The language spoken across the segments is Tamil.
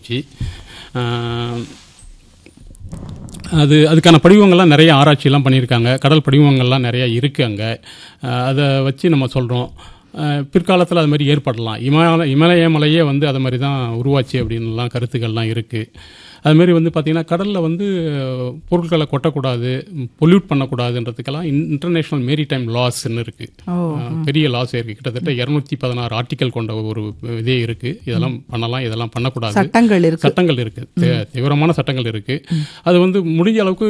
ஆராய்ச்சி ஆஹ், அது அதுக்கான படிவங்கள்லாம் நிறைய ஆராய்ச்சியெல்லாம் பண்ணியிருக்காங்க கடல் படிவங்கள்லாம் நிறைய இருக்குது அங்கே அதை வச்சு நம்ம சொல்கிறோம் பிற்காலத்தில் அது மாதிரி ஏற்படலாம் இமய இமலய மலையே வந்து அது மாதிரி தான் உருவாச்சு அப்படின்லாம் கருத்துக்கள்லாம் இருக்குது அது மாதிரி வந்து பார்த்திங்கன்னா கடலில் வந்து பொருட்களை கொட்டக்கூடாது பொல்யூட் பண்ணக்கூடாதுன்றதுக்கெல்லாம் இன்டர்நேஷ்னல் மேரிடைம் லாஸ்ன்னு இருக்குது பெரிய லாஸ் இருக்குது கிட்டத்தட்ட இரநூத்தி பதினாறு ஆர்டிக்கல் கொண்ட ஒரு இதே இருக்குது இதெல்லாம் பண்ணலாம் இதெல்லாம் பண்ணக்கூடாது சட்டங்கள் இருக்கு சட்டங்கள் இருக்கு தீ- தீவிரமான சட்டங்கள் இருக்கு அது வந்து முடிஞ்ச அளவுக்கு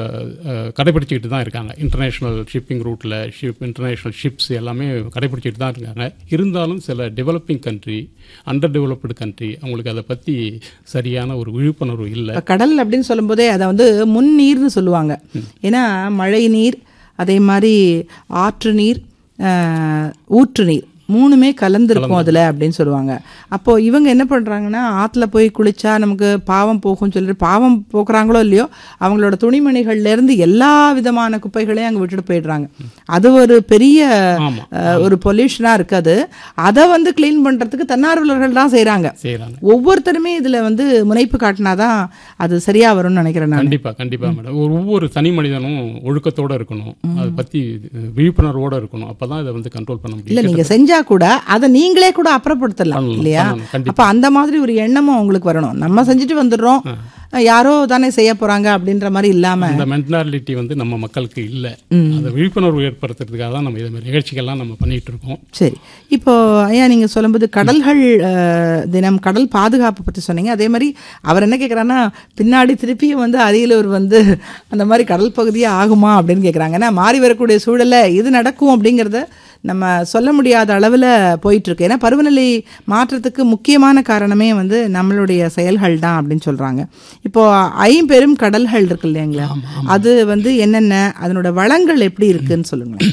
அஹ், கடைபிடிச்சிக்கிட்டு தான் இருக்காங்க இன்டர்நேஷனல் ஷிப்பிங் ரூட்ல ஷிப் இன்டர்நேஷனல் ஷிப்ஸ் எல்லாமே கடைபிடிச்சிட்டு தான் இருக்காங்க இருந்தாலும் சில developing country under developed country அவங்களுக்கு அதை பத்தி சரியான ஒரு விழிப்புணர்வு இல்லை இப்ப கடல் அப்படின்னு சொல்லும்போதே அதை வந்து முன் நீர்னு சொல்லுவாங்க ஏன்னா மழை நீர் அதே மாதிரி ஆற்று நீர் ஆஹ், ஊற்று நீர் மூணுமே கலந்துருக்கும் அதுல அப்படின்னு சொல்லுவாங்க அப்போ இவங்க என்ன பண்றாங்கன்னா ஆத்துல போய் குளிச்சா நமக்கு பாவம் போகும்னு சொல்லிட்டு பாவம் போக்குறாங்களோ இல்லையோ அவங்களோட துணிமணிகள்ல இருந்து எல்லா விதமான குப்பைகளையும் அங்க விட்டுட்டு போயிடுறாங்க அது ஒரு பெரிய ஆமா ஆஹ், ஒரு பொல்யூஷனா இருக்கு அது அதை வந்து க்ளீன் பண்றதுக்கு தன்னார்வலர்கள் தான் செய்றாங்க செய்யறாங்க ஒவ்வொருத்தருமே இதுல வந்து முனைப்பு காட்டினாதான் அது சரியா வரும்னு நினைக்கிறேன் நான் கண்டிப்பா கண்டிப்பா மேடம் ஒரு ஒவ்வொரு தனி மனிதனும் ஒழுக்கத்தோட இருக்கணும் அதை பத்தி விழிப்புணர்வோட இருக்கணும் அப்பதான் இதை வந்து கண்ட்ரோல் பண்ண இல்ல முடியும் நீங்க செஞ்சா கூட அதை நீங்களே கூட அப்புறப்படுத்தலாம் பண்ணலாம், இல்லையா பண்ணலாம், கண்டிப்பா. அப்ப அந்த மாதிரி ஒரு எண்ணமும் அவங்களுக்கு வரணும் நம்ம செஞ்சுட்டு வந்துடுறோம் யாரோ தானே செய்ய போறாங்க அப்படின்ற மாதிரி இல்லாம அந்த மென்டாலிட்டி வந்து நம்ம மக்களுக்கு இல்லை அந்த விழிப்புணர்வு ஏற்படுத்துறதுக்காக தான் நம்ம இது மாதிரி நிகழ்ச்சிகள்லாம் நம்ம பண்ணிட்டு இருக்கோம் சரி இப்போ ஐயா நீங்க சொல்லும்போது கடல்கள் அஹ், தினம் கடல் பாதுகாப்பு பத்தி சொன்னீங்க அதே மாதிரி அவர் என்ன கேக்குறாருன்னா பின்னாடி திருப்பியும் வந்து அரியலூர் வந்து அந்த மாதிரி கடல் பகுதியே ஆகுமா அப்படின்னு கேக்குறாங்க ஏன்னா மாறி வரக்கூடிய சூழல்ல இது நடக்கும் அப்படிங்கறத நம்ம சொல்ல முடியாத அளவில் போயிட்டு இருக்கு ஏன்னா பருவநிலை மாற்றத்துக்கு முக்கியமான காரணமே வந்து நம்மளுடைய செயல்கள் தான் அப்படின்னு சொல்றாங்க இப்போ ஐம்பெரும் கடல்கள் இருக்கு இல்லைங்களா அது வந்து என்னென்ன அதனோட வளங்கள் எப்படி இருக்குன்னு சொல்லுங்களேன்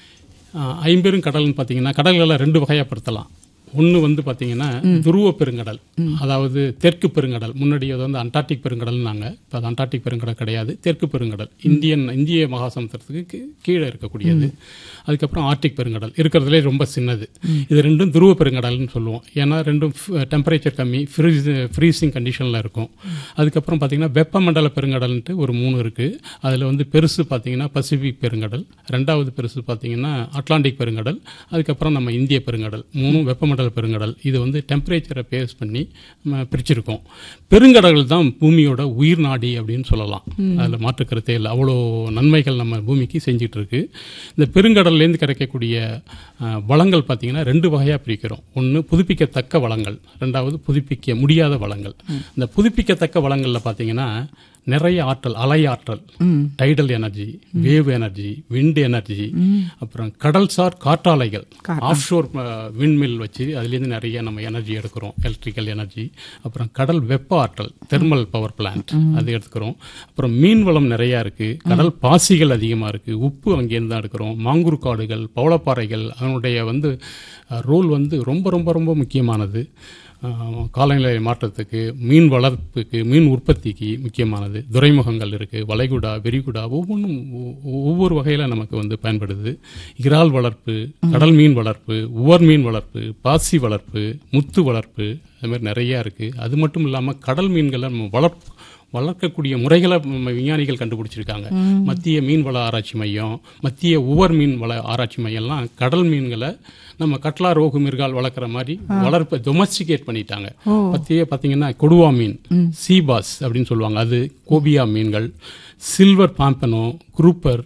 ஆஹ் ஐம்பெரும் கடல்னு பார்த்தீங்கன்னா கடல்களை ரெண்டு வகையாப்படுத்தலாம் ஒன்று வந்து பார்த்தீங்கன்னா துருவ பெருங்கடல் அதாவது தெற்கு பெருங்கடல் முன்னாடி அது வந்து அண்டார்டிக் பெருங்கடல்னாங்க இப்போ அது அண்டார்டிக் பெருங்கடல் கிடையாது தெற்கு பெருங்கடல் இந்தியன் இந்திய மகாசமுத்திரத்துக்கு கீ- கீழே இருக்கக்கூடியது அதுக்கப்புறம் ஆர்டிக் பெருங்கடல் இருக்கிறதுலே ரொம்ப சின்னது இது ரெண்டும் துருவ பெருங்கடல்னு சொல்லுவோம் ஏன்னா ரெண்டும் டெம்பரேச்சர் கம்மி ஃப்ரீஸ் ஃப்ரீசிங் கண்டிஷனில் இருக்கும் அதுக்கப்புறம் பார்த்தீங்கன்னா வெப்பமண்டல பெருங்கடல்ன்ட்டு ஒரு மூணு இருக்குது அதில் வந்து பெருசு பார்த்தீங்கன்னா பசிபிக் பெருங்கடல் ரெண்டாவது பெருசு பார்த்தீங்கன்னா அட்லாண்டிக் பெருங்கடல் அதுக்கப்புறம் நம்ம இந்திய பெருங்கடல் மூணும் வெப்பமண்டல பெருங்கடல் இது வந்து டெம்பரேச்சரை பேஸ் பண்ணி நம்ம பிரிச்சிருக்கோம் பெருங்கடல்கள் தான் பூமியோட உயிர் நாடி அப்படின்னு சொல்லலாம் அதில் மாற்று கருத்தே இல்லை அவ்வளோ நன்மைகள் நம்ம பூமிக்கு செஞ்சுட்டு இருக்கு இந்த பெருங்கடல்லேருந்து கிடைக்கக்கூடிய அஹ், வளங்கள் பார்த்தீங்கன்னா ரெண்டு வகையாக பிரிக்கிறோம் ஒன்று புதுப்பிக்கத்தக்க வளங்கள் ரெண்டாவது புதுப்பிக்க முடியாத வளங்கள் இந்த புதுப்பிக்கத்தக்க வளங்களில் பார்த்தீங்கன்னா நிறைய ஆற்றல் அலை ஆற்றல் tidal energy wave energy wind energy அப்புறம் கடல்சார் காற்றாலைகள் ஆஃப்ஷோர் விண்மில் வச்சு அதுலேருந்து நிறைய நம்ம எனர்ஜி எடுக்கிறோம் எலக்ட்ரிக்கல் எனர்ஜி அப்புறம் கடல் வெப்ப ஆற்றல் தெர்மல் பவர் பிளான்ட் அது எடுத்துக்கிறோம் அப்புறம் மீன் வளம் நிறைய இருக்கு கடல் பாசிகள் அதிகமாக இருக்கு உப்பு அங்கேருந்து தான் எடுக்கிறோம் மாங்கூர் காடுகள் பவளப்பாறைகள் அதனுடைய வந்து ரோல் வந்து ரொம்ப ரொம்ப ரொம்ப முக்கியமானது ஆஹ் காலநிலை மாற்றத்துக்கு மீன் வளர்ப்புக்கு மீன் உற்பத்திக்கு முக்கியமானது துறைமுகங்கள் இருக்குது வளைகுடா விரிகுடா ஒவ்வொன்றும் ஒ- ஒவ்வொரு வகையில் நமக்கு வந்து பயன்படுது இறால் வளர்ப்பு கடல் மீன் வளர்ப்பு உவர் மீன் வளர்ப்பு பாசி வளர்ப்பு முத்து வளர்ப்பு அது மாதிரி நிறையா இருக்குது அது மட்டும் இல்லாமல் கடல் மீன்களை நம்ம வளர்ப்பு வளர்க்கக்கூடிய முறைகளை நம்ம விஞ்ஞானிகள் கண்டுபிடிச்சிருக்காங்க மத்திய மீன் வள ஆராய்ச்சி மையம் மத்திய உவர் மீன் வள ஆராய்ச்சி மையம்லாம் கடல் மீன்களை நம்ம கட்லா ரோகு மிருகால் வளர்க்குற மாதிரி வளர்ப்பை டொமஸ்டிகேட் பண்ணிட்டாங்க மத்திய பார்த்தீங்கன்னா கொடுவா மீன் சீபாஸ் அப்படின்னு சொல்லுவாங்க அது கோபியா மீன்கள் silver pompano grouper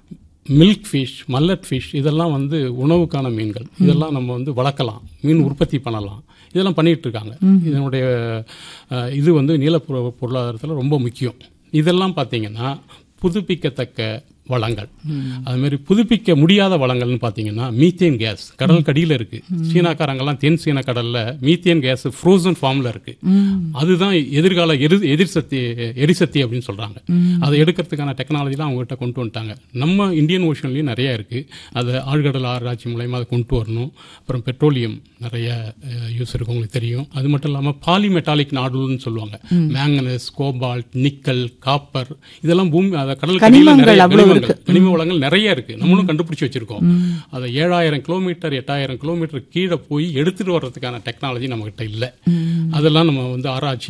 milk fish mullet fish இதெல்லாம் வந்து உணவுக்கான மீன்கள் இதெல்லாம் நம்ம வந்து வளர்க்கலாம் மீன் உற்பத்தி பண்ணலாம் இதெல்லாம் பண்ணிட்டு இருக்காங்க இதனுடைய அஹ், இது வந்து நீலப்புற பொருளாதாரத்தில் ரொம்ப முக்கியம் இதெல்லாம் பார்த்தீங்கன்னா புதுப்பிக்கத்தக்க வளங்கள் அது மாதிரி புதுப்பிக்க முடியாத வளங்கள்னு பார்த்தீங்கன்னா மீத்தேன் கேஸ் கடல் கடியில் இருக்கு சீனாக்காரங்கெல்லாம் தென் சீன கடல்ல மீத்தேன் கேஸ் ஃப்ரோசன் ஃபார்ம்ல இருக்கு அதுதான் எதிர்கால எரி எரிசக்தி எரிசக்தி அப்படின்னு சொல்றாங்க அதை எடுக்கிறதுக்கான டெக்னாலஜிலாம் அவங்ககிட்ட கொண்டு வந்துட்டாங்க நம்ம இந்தியன் ஓஷன்லயும் நிறைய இருக்கு அதை ஆழ்கடல் ஆராய்ச்சி மூலயமா அதை கொண்டு வரணும் அப்புறம் பெட்ரோலியம் நிறைய யூஸ் இருக்கு உங்களுக்கு தெரியும் அது மட்டும் இல்லாமல் பாலிமெட்டாலிக் நாடுன்னு சொல்லுவாங்க மேங்கனஸ் கோபால்ட் நிக்கல் காப்பர் இதெல்லாம் பூமி அதை கடல் கடியில் கனிமங்கள் நிறைய அவ்வளவு கனிமங்கள் கனிம வளங்கள் நிறைய இருக்கு நம்மளும் கண்டுபிடிச்சு வச்சிருக்கோம் அதை ஏழாயிரம் கிலோமீட்டர் எட்டாயிரம் கிலோமீட்டர் கீழே போய் எடுத்துட்டு வர்றதுக்கான டெக்னாலஜி நம்ம கிட்ட இல்ல அதெல்லாம் நம்ம வந்து ஆராய்ச்சி